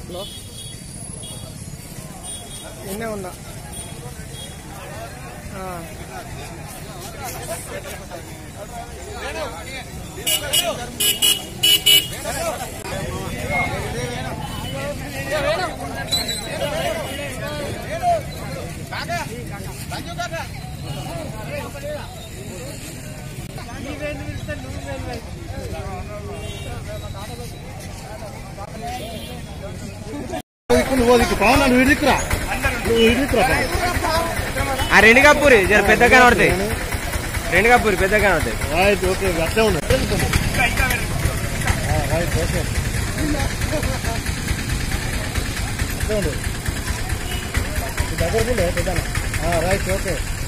Hello నిన్నే ఉన్నా ఆ. నువ్వు దిక్కు పవన్ నువ్వు ఇడిక్కురా నువ్వు ఇడిక్కురా పవన్ ఆ రెండు కప్పూరి జర పెద్ద కనబడతాయి రెండు కప్పూరి పెద్ద కనబడతాయి రైట్ ఓకే అట్లే ఉన్నాయి రైట్ ఓకే అట్లే ఉండు దగ్గర పెద్ద రైట్ ఓకే